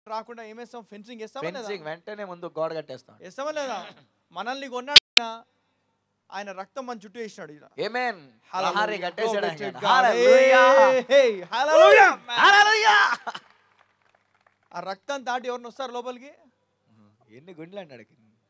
రాకుండా ఏమేస్తాం ఫెన్సింగ్ వేస్తామా లేదా ఫెన్సింగ్ వెంటనే ముందు గోడ కట్టేస్తాం వేస్తామా లేదా మనల్ని కొన్నాడు ఆయన. ఆయన రక్తం మన చుట్టూ వేసినాడు ఇలా. Amen Hallelujah. ప్రహారీ కట్టేశాడు Glory to ఆయన. God. Hallelujah. Hey, hey, hallelujah. Hallelujah. ఆ రక్తం దాటి ఎవరిని వస్తారు లోపలికి ఎన్ని గుండెలు అన్నాడు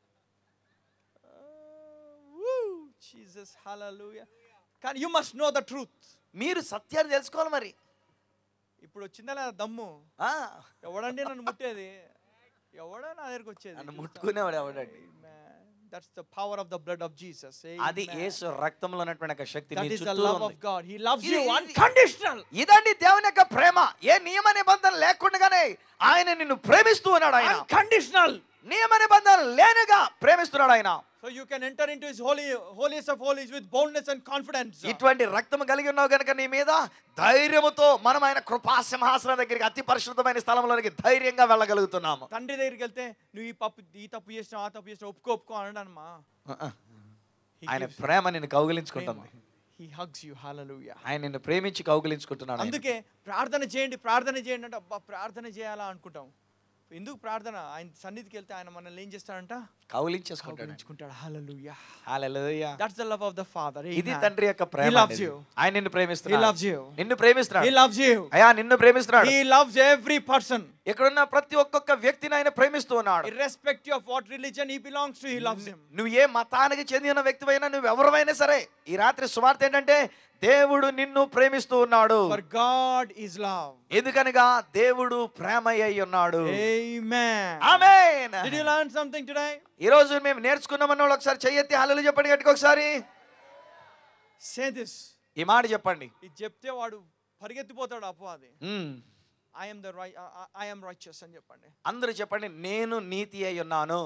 జీసస్ హల్లెలూయా కానీ you must know the truth మీరు సత్యాన్ని తెలుసుకోవాలి మరి ఇప్పుడు వచ్చిందా లేదా దమ్ము ఆ, ఎవడండి నన్ను ముట్టేది ఎవడా నా దగ్గరికి వచ్చేది నన్ను ముట్టుకునేవాడు ఎవడండి that's the power of the blood of Jesus అది యేసు రక్తంలో ఉన్నటువంటి ఒక శక్తి దట్ నీ ఇస్ ద చుట్టూ లవ్ ఉంది. ఆఫ్ గాడ్ హి లవ్స్ ఇది- యు ఇది- అన్కండిషనల్ ఇదండి దేవుని యొక్క ప్రేమ ఏ నియమ నిబంధన లేకుండానే ఆయన నిన్ను ప్రేమిస్తూ ఉన్నాడు ఆయన అన్కండిషనల్ నియమ నిబంధన లేనుగా ప్రేమిస్తున్నాడు ఆయన so you can enter into his holy holies of holies with boldness and confidence ఇటువంటి రక్తం కలిగి ఉన్నావు గనుక నీ మీద ధైర్యముతో మనం ఆయన కృపా సింహాసనం దగ్గరికి అతి పరిశుద్ధమైన స్థలంలోనికి ధైర్యంగా వెళ్ళగలుగుతున్నాము తండ్రి దగ్గరికి వెళ్తే నువ్వు ఈ పప్పు ఈ తప్పు చేసినావు ఆ తప్పు చేసినావు ఒప్పుకో ఒప్పుకో అనడమ్మా ఆయన ప్రేమ నిన్ను కౌగిలించుకుంటుంది హీ హగ్స్ యు హల్లెలూయా ఆయన నిన్ను ప్రేమించి కౌగిలించుకుంటున్నాడు ఆయన. అందుకే ప్రార్థన చేయండి ప్రార్థన చేయండి అంటే అబ్బా ప్రార్థన చేయాలా అనుకుంటాం ఎందుకు ప్రార్థన ఆయన సన్నిధికి వెళ్తే ఆయన మనల్ని ఏం చేస్తాడంట కౌగిలించేసుకుంటాడు కౌగిలించుకుంటాడు hallelujah hallelujah that's the love of the father ఇది తండ్రి యొక్క He ప్రేమ loves అనేది. you. ఆయన నిన్ను He ప్రేమిస్తున్నాడు loves you. నిన్ను ప్రేమిస్తున్నాడు He loves you. అయ్యా నిన్ను ప్రేమిస్తున్నాడు He loves every person. ఇక్కడున్న ప్రతి ఒక్కొక్క వ్యక్తిని ఆయన ప్రేమిస్తూ ఉన్నాడు Irrespective of what religion he belongs to, he loves him. నువ్వు ఏ మతానికి చెందిన వ్యక్తివైనా నువ్వు ఎవరివైనా సరే ఈ రాత్రి సువార్త ఏంటంటే దేవుడు నిన్ను ప్రేమిస్తూ ఉన్నాడు For God is love. ఎందుకనగా దేవుడు ప్రేమ అయి ఉన్నాడు Amen. Amen Did you learn something today? ఈ రోజు మేము నేర్చుకున్నామన్న వాళ్ళు ఒకసారి చెయ్యెత్తి హల్లు చెప్పండి గట్టిగా ఒకసారి Say this. ఈ మాట చెప్పండి ఇది చెప్తే వాడు పరిగెత్తిపోతాడు అపవాది hmm. I am the right I am righteous అని చెప్పండి అందరూ చెప్పండి నేను నీతి అయి ఉన్నాను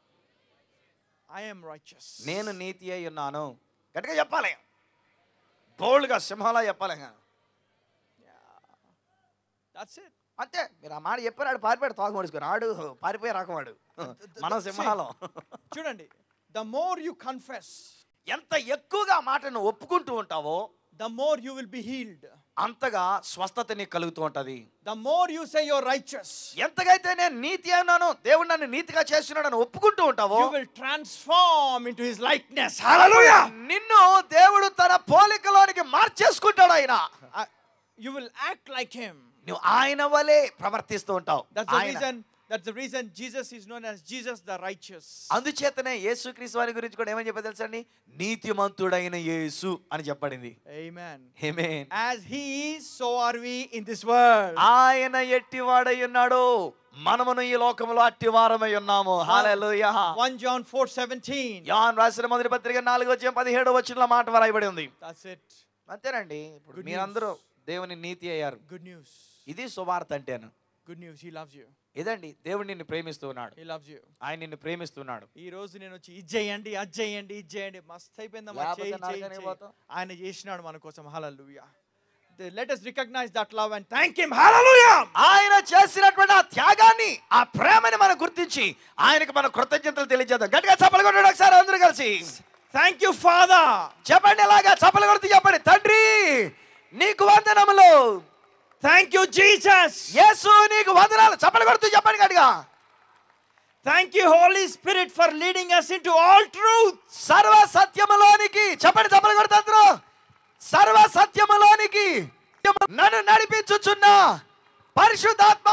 I am righteous. నేను నీతి అయి ఉన్నాను గట్టిగా చెప్పాలి బోల్డ్గా సింహాలా చెప్పాలి That's it. అంతే మీరు ఆ మాట చెప్పారు ఆడు పారిపోయాడు తాగు మడుచుకొని ఆడు పారిపోయి రాకమాడు మన సింహాలం చూడండి the more you confess ఎంత ఎక్కువగా ఆ మాటను ఒప్పుకుంటూ ఉంటావో the more you will be healed అంతగా స్వస్థత నీకు కలుగుతూ ఉంటది the more you say you're righteous ఎంతగైతే నేను నీతి అన్నాను దేవుడు నన్ను నీతిగా చేస్తున్నాడని ఒప్పుకుంటూ ఉంటావో you will transform into his likeness hallelujah నిన్ను దేవుడు తన పోలికలోనికి మార్చేసుకుంటాడు ఆయన Uh, you will act like him నువ్వు ఆయన వలె ప్రవర్తిస్తూ ఉంటావు that's the ఆయన. reason that's the reason jesus is known as jesus the righteous అందుచేతనే యేసుక్రీస్తు వారి గురించి కూడా ఏమని చెప్పారు తెలుసండి నీతిమంతుడైన యేసు అని చెప్పబడింది amen Amen. as he is so are we in this world ఆయన ఎట్టివాడై ఉన్నాడు మనమును ఈ లోకంలో అట్టివారమై ఉన్నాము హల్లెలూయా 1 john 4 17 యోహాన్ రాసిన మొదటి పత్రిక నాలుగో వచ్చే పదిహేడు వచ్చిన మాట రాయబడి ఉంది that's it అంతేనండి ఇప్పుడు Good మీరందరూ దేవుని నీతి అయ్యారు good news ఇది సువార్త అంటేను good news he loves you ఇదండి దేవుడు నిన్ను ప్రేమిస్తూ ఉన్నాడు he loves you ఆయన నిన్ను ప్రేమిస్తున్నాడు ఈ రోజు నేను వచ్చి ఇది చేయండి అది చేయండి ఇది చేయండి మస్త్ అయిపోయిందమ్మా లేకపోతే చేయి, చేయి, నరకానికి చేయి. పోతాం. ఆయన చేసినాడు మన కోసం hallelujah let us recognize that love and thank him hallelujah ఆయన చేసినటువంటి ఆ త్యాగాన్ని ఆ ప్రేమని మనం గుర్తించి ఆయనకు మన కృతజ్ఞతలు తెలియజేద్దాం గట్టిగా చప్పలు కొట్టండి ఒకసారి అందరూ కలిసి thank you father చెప్పండి ఇలాగా చప్పలు కొడుతూ చెప్పండి తండ్రి నీకు వందనములు thank you jesus యేసు నీకు వందనాలు చప్పలు కొడుతూ చెప్పండి గట్టిగా thank you holy spirit for leading us into all truth సర్వ సత్యములోనికి చెప్పండి చప్పలు కొడుతూ అందరూ సర్వ సత్యములోనికి నన్ను నడిపించుచున్న పరిశుద్ధాత్మ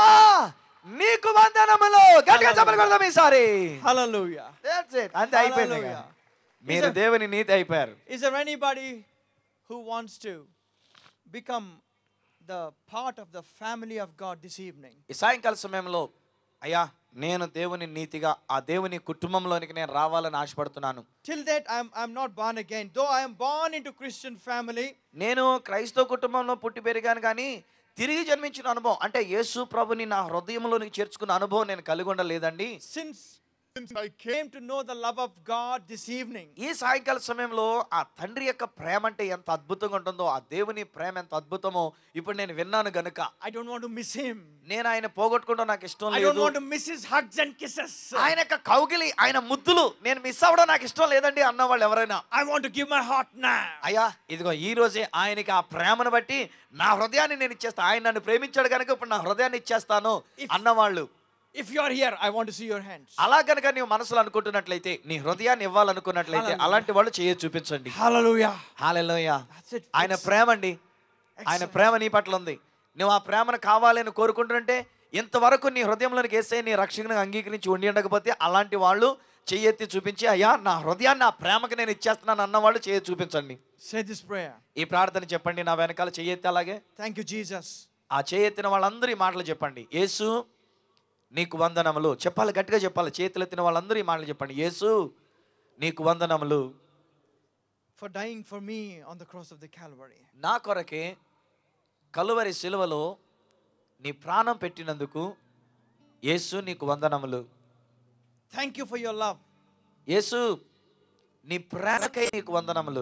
నీకు వందనములు గట్టిగా చప్పలు కొడదాం ఈసారి hallelujah That's it. అంతే అయిపోయింది ఇక. Hallelujah. మీరు Is a- దేవుని నీతి అయిపోయారు is there anybody who wants to become the part of the family of god this evening ఈ సాయంకాల సమయంలో అయ్యా నేను దేవుని నీతిగా ఆ దేవుని కుటుంబంలోనికి నేను రావాలని ఆశపడుతున్నాను till that i'm i'm not born again though i am born into christian family నేను క్రైస్తవ కుటుంబంలో పుట్టి పెరిగాను కానీ తిరిగి జన్మించిన అనుభవం అంటే యేసు ప్రభుని నా హృదయంలోనికి చేర్చుకున్న అనుభవం నేను కలిగి ఉండలేదండి since since i came to know the love of god this evening ఈ సాయంకాల సమయంలో ఆ తండ్రి యొక్క ప్రేమ అంటే ఎంత అద్భుతంగా ఉంటుందో ఆ దేవుని ప్రేమ ఎంత అద్భుతమో ఇప్పుడు నేను విన్నాను గనుక i don't want to miss him నేను ఆయన పోగొట్టుకోవడం నాకు ఇష్టం i don't లేదు want to miss his hugs and kisses ఆయన యొక్క కౌగిలి ఆయన ముద్దులు నేను మిస్ అవ్వడం నాకు ఇష్టం లేదండి అన్న వాళ్ళు ఎవరైనా i want to give my heart now అయ్యా ఇదిగో ఈ రోజే ఆయనకి ఆ ప్రేమను బట్టి నా హృదయాన్ని నేను ఇచ్చేస్తా ఆయన నన్ను ప్రేమించాడు కనుక ఇప్పుడు నా హృదయాన్ని ఇచ్చేస్తాను If- అన్నవాళ్ళు If you are here, I want to see your hands. అలా కనుక నీవు మనసులో అనుకుంటున్నట్లయితే నీ హృదయాన్ని ఇవ్వాలనుకున్నట్లయితే Hallelujah. అలాంటి వాళ్ళు చేయ చూపించండి Hallelujah. హాలెలోయ That's it. ఆయన folks. ప్రేమ అండి ఆయన Excellent. ప్రేమ నీ పట్ల ఉంది నువ్వు ఆ ప్రేమను కావాలని కోరుకుంటుంటే ఇంతవరకు నీ హృదయంలోనికి వేసే నీ రక్షణను అంగీకరించి ఉండి ఉండకపోతే అలాంటి వాళ్ళు చెయ్యెత్తి చూపించి అయ్యా నా హృదయాన్ని ఆ ప్రేమకి నేను ఇచ్చేస్తున్నాను అన్నవాళ్ళు చేయ చూపించండి Say this prayer. ఈ ప్రార్థన చెప్పండి నా వెనకాల చెయ్యెత్తి అలాగే Thank you, Jesus. ఆ చేయెత్తిన వాళ్ళందరూ ఈ మాటలు చెప్పండి యేసు నీకు వందనములు చెప్పాలి గట్టిగా చెప్పాలి చేతులు ఎత్తిన వాళ్ళందరూ ఈ మాటలు చెప్పండి యేసు నీకు వందనములు For dying for me on the cross of the Calvary. నా కొరకే కలువరి శిలువలో నీ ప్రాణం పెట్టినందుకు యేసు నీకు వందనములు Thank you for your love. యేసు నీ ప్రేమకై నీకు వందనములు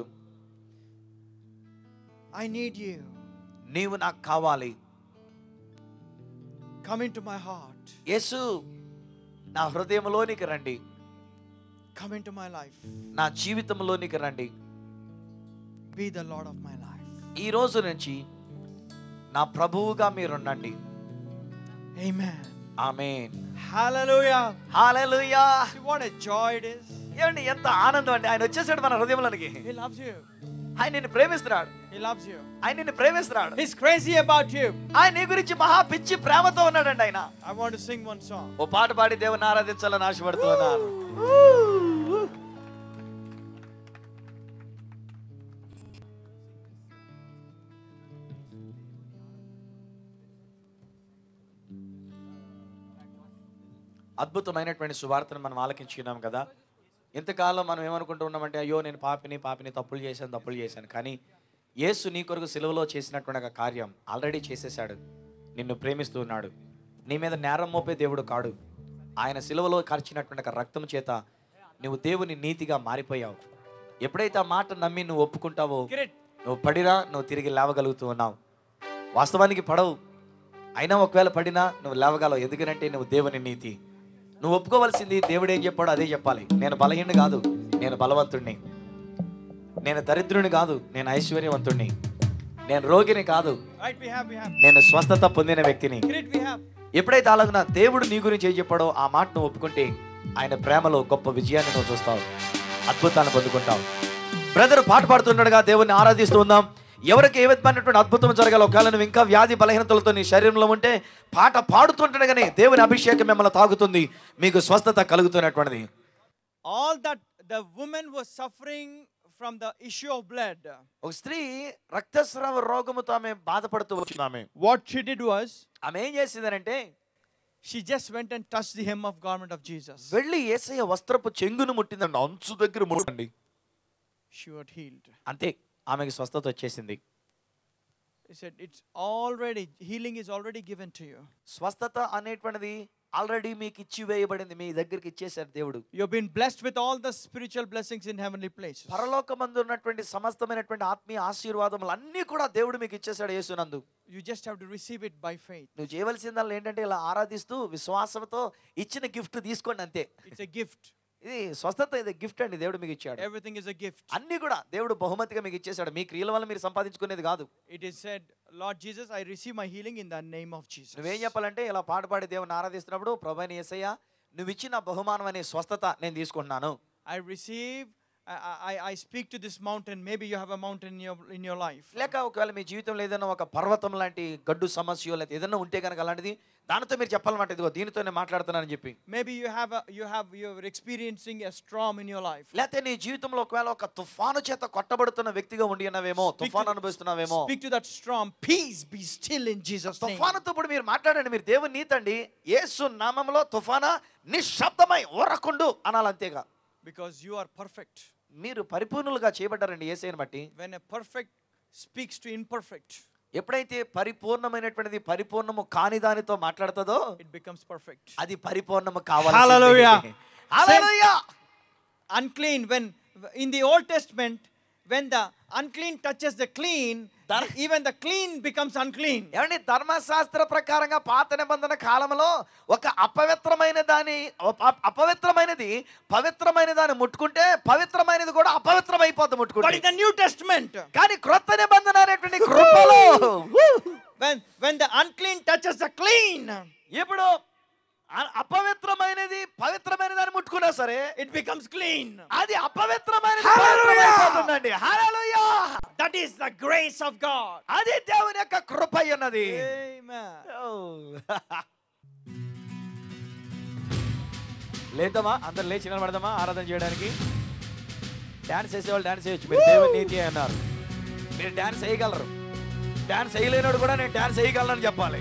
I need you. నీవు నాకు కావాలి Come into my heart. యేసు నా హృదయంలోనికి రండి Come into my life. నా జీవితంలోనికి రండి Be the Lord of my life. ఈ రోజు నుంచి నా ప్రభువుగా మీరుండండి Amen. Amen Hallelujah. Hallelujah See what a joy it is. ఏమండి ఎంత ఆనందం అండి ఆయన వచ్చేసాడు మన హృదయంలోనికి He loves you. ఆయన నిన్ను ప్రేమిస్తున్నాడు He loves you. ఆయన నిన్ను ప్రేమిస్తున్నాడు He's crazy about you. ఆయన నీ గురించి మహా పిచ్చి ప్రేమతో ఉన్నాడండి ఆయన I want to sing one song. ఓ పాట పాడి దేవుని ఆరాధించాలని ఆశపడుతూ ఉన్నాను అద్భుతమైనటువంటి సువార్తను మనం ఆలకించుకున్నాం కదా ఇంతకాలం మనం ఏమనుకుంటూ ఉన్నామంటే అయ్యో నేను పాపిని పాపిని తప్పులు చేశాను తప్పులు చేశాను కానీ యేసు నీ కొరకు సిలువలో చేసినటువంటి ఒక కార్యం ఆల్రెడీ చేసేసాడు నిన్ను ప్రేమిస్తూ ఉన్నాడు నీ మీద నేరం మోపే దేవుడు కాడు ఆయన సిలువలో కార్చినటువంటి ఒక రక్తం చేత నువ్వు దేవుని నీతిగా మారిపోయావు ఎప్పుడైతే ఆ మాట నమ్మి నువ్వు ఒప్పుకుంటావో Get it? నువ్వు పడినా నువ్వు తిరిగి లేవగలుగుతూ ఉన్నావు వాస్తవానికి పడవు అయినా ఒకవేళ పడినా నువ్వు లేవగలవు ఎందుకంటే నువ్వు దేవుని నీతి నువ్వు ఒప్పుకోవాల్సింది దేవుడు ఏం చెప్పాడో అదే చెప్పాలి నేను బలహీనుడు కాదు నేను బలవంతుణ్ణి నేను దరిద్రుని కాదు నేను ఐశ్వర్యవంతుణ్ణి నేను రోగిని కాదు Right, we have, we have. నేను స్వస్థత పొందిన వ్యక్తిని Get it? We have. ఎప్పుడైతే అలాగున దేవుడు నీ గురించి ఏం చెప్పాడో ఆ మాట నువ్వు ఒప్పుకుంటే ఆయన ప్రేమలో గొప్ప విజయాన్ని నువ్వు చూస్తావు అద్భుతాన్ని పొందుకుంటావు బ్రదర్ పాట పాడుతుండగా దేవుని ఆరాధిస్తూ ఉందాం ఎవరికి ఏ విధమైనటువంటి అద్భుతం జరగాలి ఒకవేళ నువ్వు ఇంకా వ్యాధి బలహీనతలతో నీ శరీరంలో ఉంటే పాట పాడుతుండగానే దేవుని అభిషేకం మిమ్మల్ని తాగుతుంది మీకు స్వస్థత కలుగుతున్నటువంటిది All that the woman was suffering from the issue of blood. ఒక స్త్రీ రక్తస్రావ రోగముతో ఆమె బాధపడుతూ వచ్చింది ఆమె What she did was, ఆమె ఏం చేసిందనంటే she just went and touched the hem of garment of Jesus. వెళ్ళి ఏసయ్య వస్త్రపు చెంగును ముట్టిందండి అంచు దగ్గర ముట్టండి She got healed. అంతే ఆమెకి స్వస్థత వచ్చేసింది He said, It's already, healing is already given to you. స్వస్థత అనేటువంటిది ఆల్రెడీ మీకు ఇచ్చి వేయబడింది మీ దగ్గరికి ఇచ్చేశారు దేవుడు You've been blessed with all the spiritual blessings in heavenly places. పరలోకమందు ఉన్నటువంటి సమస్తమైనటువంటి ఆత్మీయ ఆశీర్వాదములు అన్నీ కూడా దేవుడు మీకు ఇచ్చేశాడు యేసునందు You just have to receive it by faith. నువ్వు చేయవలసిందల్లా ఏంటంటే ఇలా ఆరాధిస్తూ విశ్వాసంతో ఇచ్చిన గిఫ్ట్ తీసుకోండి అంతే It's a gift. ఇది స్వస్థత ఇది గిఫ్ట్ అండి దేవుడు మీకు ఇచ్చాడు Everything is a gift. అన్ని కూడా దేవుడు బహుమతిగా మీకు ఇచ్చేశాడు మీ క్రియల వల్ల మీరు సంపాదించుకునేది కాదు It is said, Lord Jesus, I receive my healing in the name of Jesus. నువ్వేం చెప్పాలంటే ఇలా పాట పాడి దేవుని ఆరాధిస్తున్నప్పుడు ప్రభాని యేసయ్య నువ్వు ఇచ్చిన బహుమానం అనే స్వస్థత నేను తీసుకుంటున్నాను I receive, I, I, I speak to this mountain. Maybe you have a mountain in your, in your life. లేక ఒకవేళ మీ జీవితంలో ఏదైనా ఒక పర్వతం లాంటి గడ్డు సమస్య లేదా ఏదైనా ఉంటే కనుక అలాంటిది దానితో మీరు చెప్పాలన్నమాట ఇదిగో దీనితో నేను మాట్లాడుతున్నానని చెప్పి Maybe you have, a, you have, you're experiencing a storm in your life. లేకపోతే నీ జీవితంలో ఒకవేళ ఒక తుఫాను చేత కొట్టబడుతున్న వ్యక్తిగా ఉండి ఉన్నావేమో Speak to- తుఫాను అనుభవిస్తున్నావేమో Speak to that storm. Peace, be still in Jesus' name. తుఫానుతో ఇప్పుడు మీరు మాట్లాడండి మీరు దేవుని నీతండి యేసు నామంలో తుఫానా నిశ్శబ్దమై ఊరకుండు అనాలి అంతేగా Because you are perfect. మీరు పరిపూర్ణులుగా చేయబడ్డారండి ఏసైని బట్టి When a perfect speaks to imperfect, ఎప్పుడైతే పరిపూర్ణమైనటువంటిది పరిపూర్ణము కాని దానితో మాట్లాడుతుందో it becomes perfect. అది పరిపూర్ణము కావాలి Hallelujah. Hallelujah Unclean, when in the Old Testament, when the unclean touches the clean, Dar- even the clean becomes unclean. ఏమండి ధర్మశాస్త్ర ప్రకారంగా పాత నిబంధన కాలంలో ఒక అపవిత్రమైన దాని అప- అపవిత్రమైనది పవిత్రమైన దాన్ని ముట్టుకుంటే పవిత్రమైనది కూడా అపవిత్రం అయిపోద్ది But ముట్టుకుంటే in the New Testament, కానీ క్రొత్త నిబంధన అనేటువంటి కృపలో when, when the unclean touches the clean, ఇప్పుడు అ- సరే it becomes clean. అది అపవిత్రమైన Hallelujah! పవిత్రమైపోతుందండి hallelujah That is the grace of God. అది దేవుని యొక్క కృప అన్నది Amen. లేదమ్మా అందరు లేచి నిలబడదామా ఆరాధన చేయడానికి డాన్స్ వేసేవాళ్ళు డాన్స్ చేయొచ్చు మీరు దేవుని నీతి అన్నారు మీరు డాన్స్ వేయగలరు డాన్స్ వేయలేనోడు కూడా నేను డాన్స్ వేయగలనని చెప్పాలి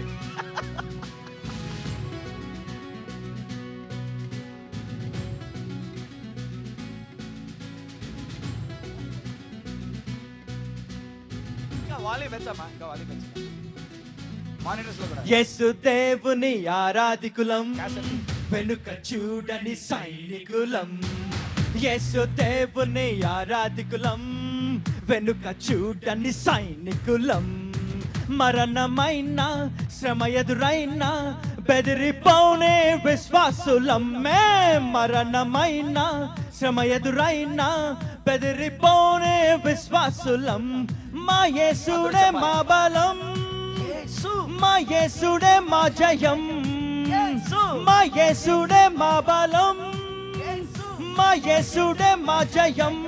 ఇంకా వాలి పెంచమ్మా ఇంకా వాలి పెంచమ్మా మానిటర్స్ లో కూడా యేసు దేవుని ఆరాధికులం క్యాసెట్ వెనుక చూడని సైనికులం యేసు దేవుని ఆరాధికులం వెనుక చూడని సైనికులం మరణమైన శ్రమ ఎదురైన బెదిరిపోనే విశ్వాసులం మే మరణమైన శ్రమ ఎదురైన బెదిరిపోనే విశ్వాసులం మా యేసుడే మా బలం యేసు మా యేసుడే మా జయం యేసు. మా యేసుడే మా బలం యేసు. మా యేసుడే మా జయం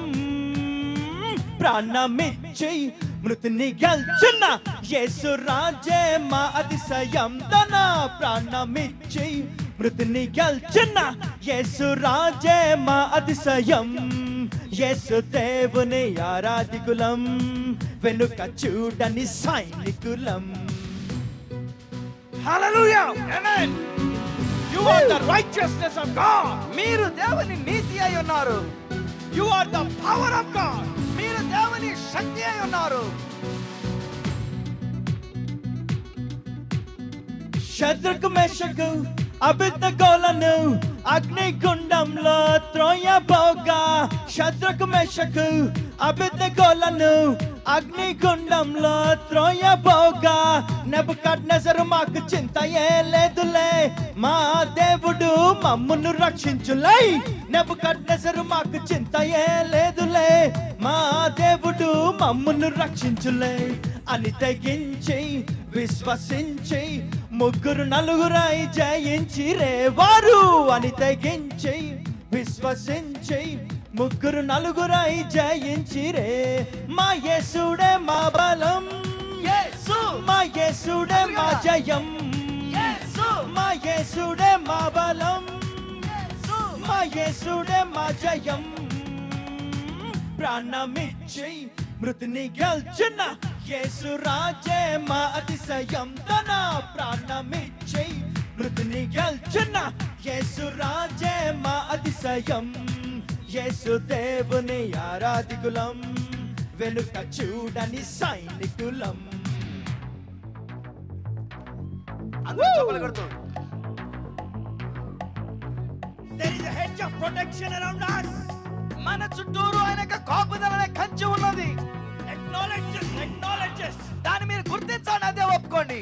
ప్రాణమిచ్చి మృతిని గెల్చున్న యేసు రాజే మా అతిశయం తన ప్రాణమిచ్చి మృతిని గెల్చున్న యేసు రాజే మా అతిశయం యేసు దేవుని ఆరాధికులం వెనుక చూడని సైనికులం Hallelujah! Amen! You are the righteousness of God. మీరు దేవుని నీతి అయి ఉన్నారు You are the power of God. మీరు దేవుని శక్తి అయి ఉన్నారు శత్రుకు మెషకు అభిజ్ఞగోలను అగ్నిగుండంలో త్రోయబోగా శత్రుకు మెషకు అభిజ్ఞగోలను అగ్నిగుండంలో త్రోయబోగా నెబుకడ్నెజరు మాకు చింత ఏ లేదులే మా దేవుడు మమ్మును రక్షించులై నెబుకడ్నెజరు మాకు చింత ఏ లేదులే మా దేవుడు మమ్మును రక్షించులే అని తెగించి విశ్వసించి ముగ్గురు నలుగురై జయించి రేవారు అని తెగించి విశ్వసించి ముగ్గురు నలుగురై జయించి రే మా యేసుడే మా బలం యేసు మా యేసుడే మా జయం యేసు మా యేసుడే మా బలం యేసు మా యేసుడే మా జయం ప్రాణమిచ్చి మృతిని గెల్చిన యేసు రాజే మా అతిశయం తన ప్రాణమిచ్చి మృతిని గెల్చిన యేసు రాజే మా అతిశయం యేసు దేవుని ఆరాధికులం వెనుక చూడని సైనికులం అందరూ చప్పట్లు కొడుతూ There is a hedge of protection around us. మన చుట్టూరు ఆయన యొక్క కాపుదలనే కంచి ఉన్నది Acknowledge this, acknowledge this. దాన్ని మీరు గుర్తించండి అదే ఒప్పుకోండి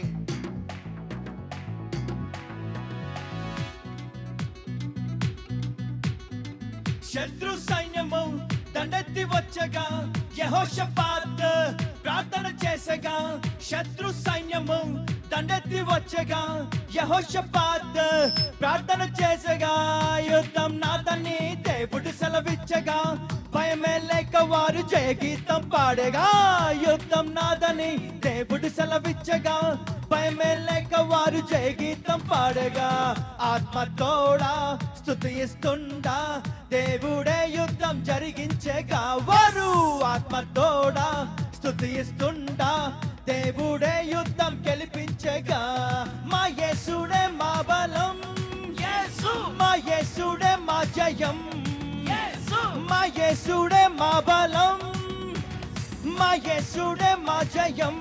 శత్రు సైన్యము దండెత్తి వచ్చగా యెహోషాపాత్ ప్రార్థన చేసగా శత్రు సైన్యము దండెత్తి వచ్చగా యెహోషాపాత్ ప్రార్థన చేసగా యుద్ధం నాదని దేవుడు సెలవిచ్చగా భయమే లేక వారు జయ గీతం పాడగా యుద్ధం నాదని దేవుడు సెలవిచ్చగా భయమే లేక వారు జయ గీతం పాడగా ఆత్మ తోడా స్తుతిస్తుండా దేవుడే యుద్ధం జరిగించగా వారు ఆత్మ తోడా స్తుతిస్తుండా దేవుడే యుద్ధం గెలిపించగా మా యేసుడే మా బలం యేసు మా యేసుడే మా జయం యేసు మా యేసుడే మా బలం మా యేసుడే మా జయం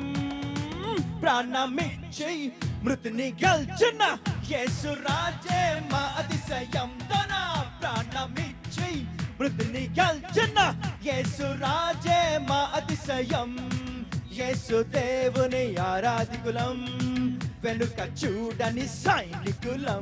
ప్రాణమిచ్చి మృతిని గెల్చిన యేసు రాజే మా అతిశయం తన ప్రాణమిచ్చి మృతిని గెల్చిన యేసు రాజే మా అతిశయం యేసు దేవుని ఆరాధికులం వెనుక చూడని సైనికులం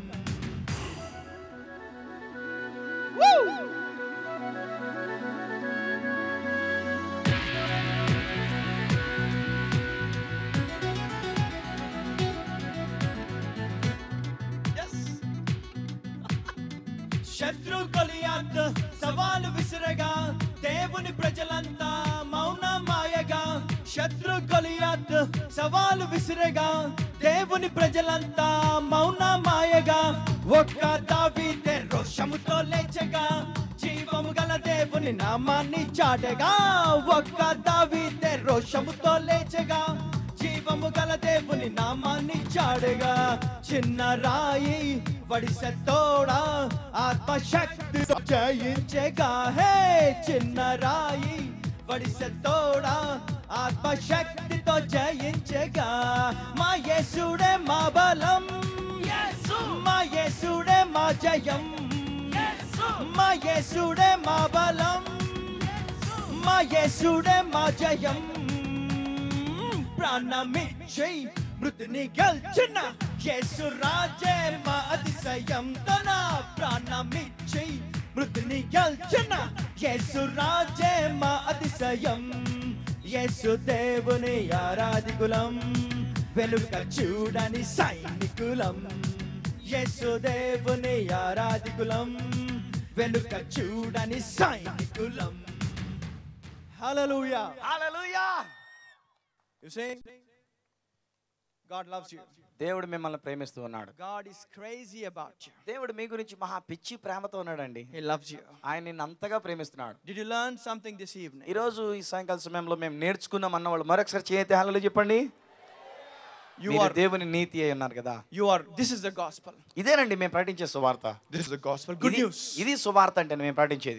శత్రు గొలియాత్ సవాలు విసిరగా దేవుని ప్రజలంతా మౌన మాయగా శత్రు గొలియాత్ సవాలు విసిరగా దేవుని ప్రజలంతా మౌన మాయగా ఒక్క దావీదే రోషముతో లేచగా జీవము గల దేవుని నామాన్ని చాటగా ఒక్క దావీదే రోషముతో లేచగా జీవము గల దేవుని నామాన్ని చాడగా చిన్న రాయి వడిసెత్తోడా ఆత్మశక్తితో జయించగా హే చిన్న రాయి వడిసెత్తోడా ఆత్మశక్తితో జయించగా మా యేసుడే మా బలం మా యేసుడే మా జయం మా యేసుడే మా బలం మా యేసుడే మా జయం ప్రాణమిచ్చై మృతిని గెల్చిన యేసు రాజే మా అతిశయం తన ప్రాణమిచ్చై మృతిని గెల్చిన యేసు రాజే మా అతిశయం యేసు దేవుని ఆరాధికులం వెనుక చూడని సైనికులం యేసు దేవుని ఆరాధికులం వెనుక చూడని సైనికులం Hallelujah. Hallelujah You see, God loves you. దేవుడు మిమ్మల్ని ప్రేమిస్తూ ఉన్నాడు God is crazy about you. దేవుడు మీ గురించి మహా పిచ్చి ప్రేమతో ఉన్నాడండి He loves you. ఆయన నిన్ను అంతగా ప్రేమిస్తున్నాడు Did you learn something this evening? ఈరోజు ఈ సాయంకాల సమయంలో మేము నేర్చుకున్నాం అన్న వాళ్ళు మరొకసారి చేయతే హాలలో చెప్పండి You మీరు are, దేవుని నీతి అయి ఉన్నారు కదా you are, this is the gospel. ఇదేనండి మేము ప్రకటించే సువార్త This is the gospel. Good ఇది- news. ఇది సువార్త అంటే మేము ప్రకటించేది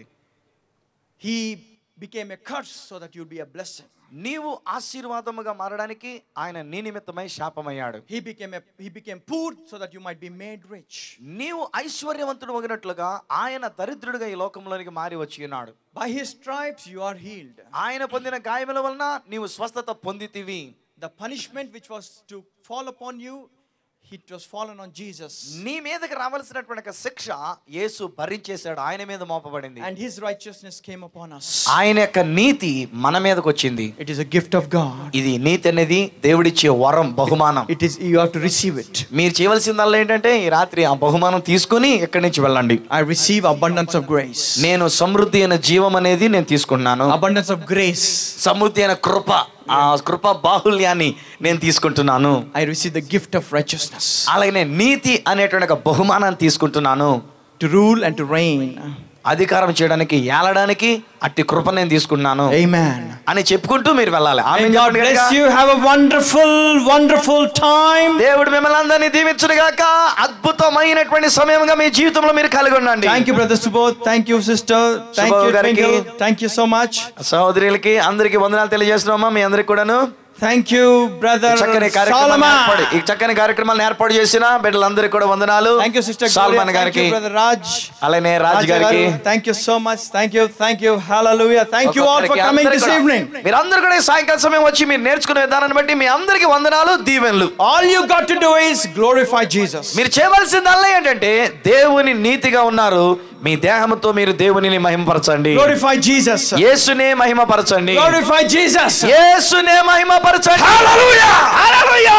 He became a curse so that you'll be a blessing. నీవు ఆశీర్వాదముగా మారడానికి ఆయన నీ నిమిత్తమై శాపమయ్యాడు He became a, he became poor so that you might be made rich. నీవు ఐశ్వర్యవంతుడు మగినట్లుగా ఆయన దరిద్రుడిగా ఈ లోకంలోనికి మారి వచ్చి ఉన్నాడు By his stripes you are healed. ఆయన పొందిన గాయముల వలన నీవు స్వస్థత పొందితివి The punishment which was to fall upon you, it was fallen on Jesus. నీ మీదకి రావాల్సినటువంటి ఒక శిక్ష యేసు భరించేశాడు ఆయన మీద మోపబడింది And his righteousness came upon us. ఆయన యొక్క నీతి మన మీదకి వచ్చింది It is a gift of God. ఇది నీతి అనేది దేవుడిచ్చే వరం బహుమానం It is you have to receive it. మీరు చేయవలసిందల్లా ఏంటంటే ఈ రాత్రి ఆ బహుమానం తీసుకుని ఇక్కడి నుంచి వెళ్ళండి I receive abundance of grace. నేను సమృద్ధి అయిన జీవం అనేది నేను తీసుకుంటున్నాను Abundance of grace. సమృద్ధి అయిన కృప ఆ కృప బాహుల్యాన్ని నేను తీసుకుంటున్నాను I receive the gift of righteousness అలాగే నేను నీతి అనేటువంటి ఒక బహుమానాన్ని తీసుకుంటున్నాను to rule and to reign. అధికారం చేయడానికి ఏలడానికి అట్టి కృప నేను తీసుకుంటున్నాను Amen. అని చెప్పుకుంటూ మీరు వెళ్ళాలి May ఆమేన్ God చెప్పండి bless గట్టిగా. you. Have a wonderful, wonderful time. దేవుడు మిమ్మల్ని అందరినీ దీవించునుగాక అద్భుతమైనటువంటి సమయంగా మీ జీవితంలో మీరు కలిగి ఉండండి Thank you, Brother Subodh. Thank you, sister. Thank Subodh you, గారికి. Twinkle. Thank you so much. సహోదరులకి అందరికి వందనాలు తెలియజేస్తున్నామా మీ అందరికి కూడాను Thank you, Brother ఈ చక్కని కార్యక్రమాలు ఏర్పాటు ఈ Solomon. చక్కని కార్యక్రమాలు ఏర్పాటు చేసిన బిడ్డలందరికీ కూడా వందనాలు Thank you, Sister Salmon Gloria. Thank గారికి you, Brother Raj. అలానే రాజ్ Raja గారికి garu, Thank you so much. Thank you. Thank you. Hallelujah. Thank you all for ఒక్కొక్కరికి coming అందరికీ this కూడా- evening. మీరందరూ కూడా ఈ సాయంకాల సమయం వచ్చి మీరు నేర్చుకునే విధానాన్ని బట్టి మీ అందరికి వందనాలు దీవెనలు All you got to do is glorify Jesus. మీరు చేయవలసిందల్లా ఏంటంటే దేవుని నీతిగా ఉన్నారు మీ దేహంతో మీరు దేవునిని మహిమపరచండి Glorify Jesus. యేసునే మహిమపరచండి Glorify Jesus. యేసునే మహిమపరచండి hallelujah hallelujah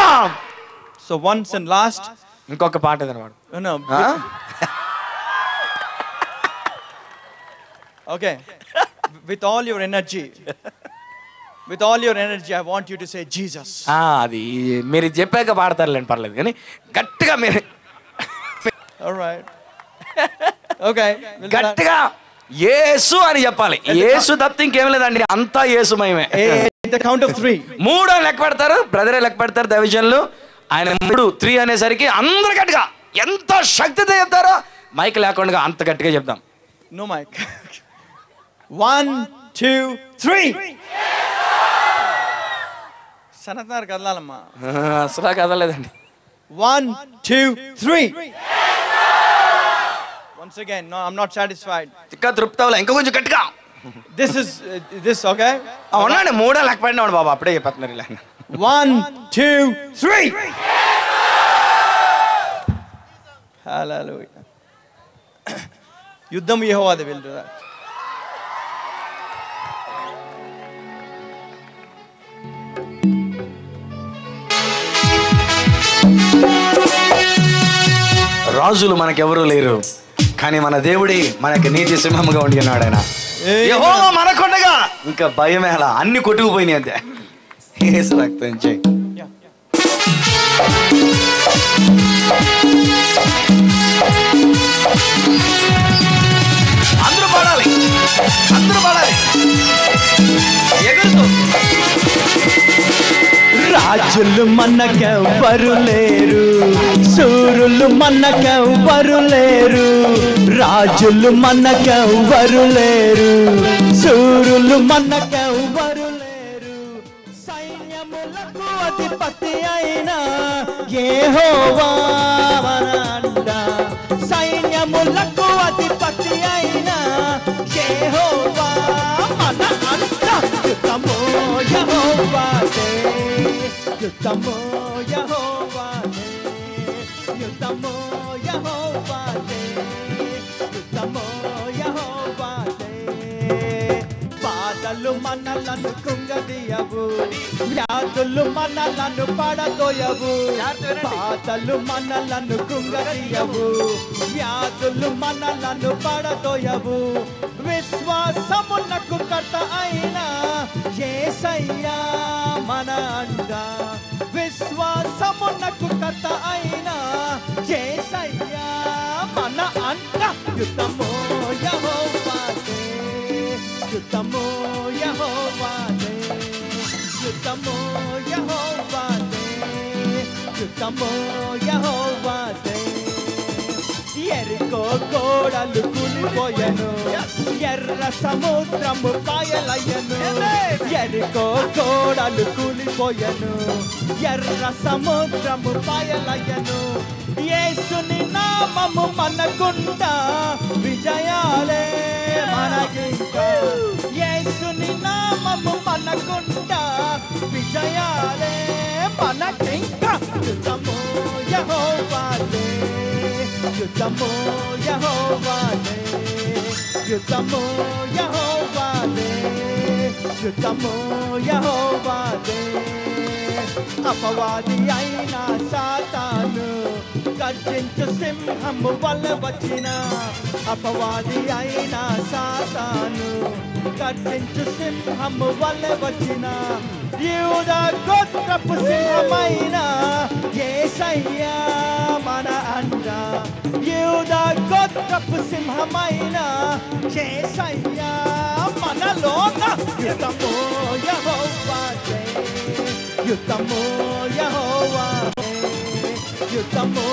So once and last, ఇంకొక పాట ఏదన్నమాట no, no. ఆ? Okay. With all your energy, with all your energy, I want you to say Jesus. ఆ, అది మీరు ఇది చెప్పాక పాడతారులేండి పర్లేదు కానీ గట్టిగా మీరు All right. Okay. we'll start. గట్టిగా యేసు అని చెప్పాలి యేసు తప్ప ఇంకేం లేదండి అంతా యేసుమయమే At the count of three. మూడు అని లెక్క పెడతారు బ్రదరే లెక్క పెడతారు దైవజనులు ఆయన మూడు త్రీ అనేసరికి అందరు గట్టిగా ఎంత శక్తితో చెప్తారో మైక్ లేకుండా అంత గట్టిగా చెప్తాం No mic. One, two, three. సనత్నారు కదలాలమ్మా అసలు కదలేదండి One, two, three. Once again, no, I'm not satisfied. ఇంకా తృప్తి అవ్వలే ఇంకా కొంచెం గట్టిగా This is uh, this okay? ఆ, ఉండండి మూడే లెక్క పడినాడు బాబా అప్పుడే చెప్పేస్తున్నారు ఇలా One, two, three. Hallelujah. యుద్ధం యెహోవాది will do that. రాజులు మనకెవరూ లేరు కానీ మన దేవుడి మనకి నీతి సింహముగా ఉండి ఉన్నాడు ఆయన Amen. యెహోవా మనకుండగా ఇంకా భయమే అలా అన్ని కొట్టుకుపోయినాయి అంతే ఏసు రక్తం చేయి Yeah. అందరూ పడాలి అందరూ పడాలి ఎగురుతూ రాజులు మనకెవ్వరు లేరు సూరులు మనకెవ్వరు లేరు రాజులు మనకెవ్వరు లేరు సూరులు మనకెవ్వరు లేరు సైన్యములకు అధిపతి అయిన యెహోవా మన అండ సైన్యములకు అధిపతి అయిన యెహోవా మన అండ యుద్ధము యెహోవాదే యుద్ధము యెహోవాదే యుద్ధము యెహోవాదే యుద్ధము యెహోవాదే బాధలు మనలను కుంగదీయవు వ్యాధులు మనలను పడదోయవు బాధలు మనలను కుంగదీయవు వ్యాధులు మనలను పడదోయవు విశ్వాసమునకు కర్త అయిన ఏసయ్యా మన అండ విశ్వాసమునకు కర్త అయిన ఏసయ్యా మన అండ యుద్ధము యెహోవాదే యుద్ధము యెహోవాదే యుద్ధము యెహోవాదే యుద్ధము యెహోవాదే ఎరుకో గోడలు కూలిపోయెను ఎర్ర సముద్రము పాయలయ్యను ఎరుకో గోడలు కూలిపోయెను ఎర్ర సముద్రము పాయలయ్యను యేసుని నామము మనకుండా విజయాలే మనకింకా యేసుని నామము మనకుండా విజయాలే మనకింకా యుద్ధము యెహోవాదే యుద్ధము యెహోవాదే యుద్ధము యెహోవాదే యుద్ధము యెహోవాదే అపవాది అయిన సాతాను గర్జించు సింహము వల్ల వచ్చిన అపవాది అయిన సాతాను గర్జించు సింహము వల్ల వచ్చిన యూద గోత్రపు సింహమైన ఏసయ్యా మన అండ యూద గోత్రపు సింహమైన ఏసయ్యా మనలోన యుద్ధము యెహోవాదే యుద్ధము యెహోవాదే యుద్ధము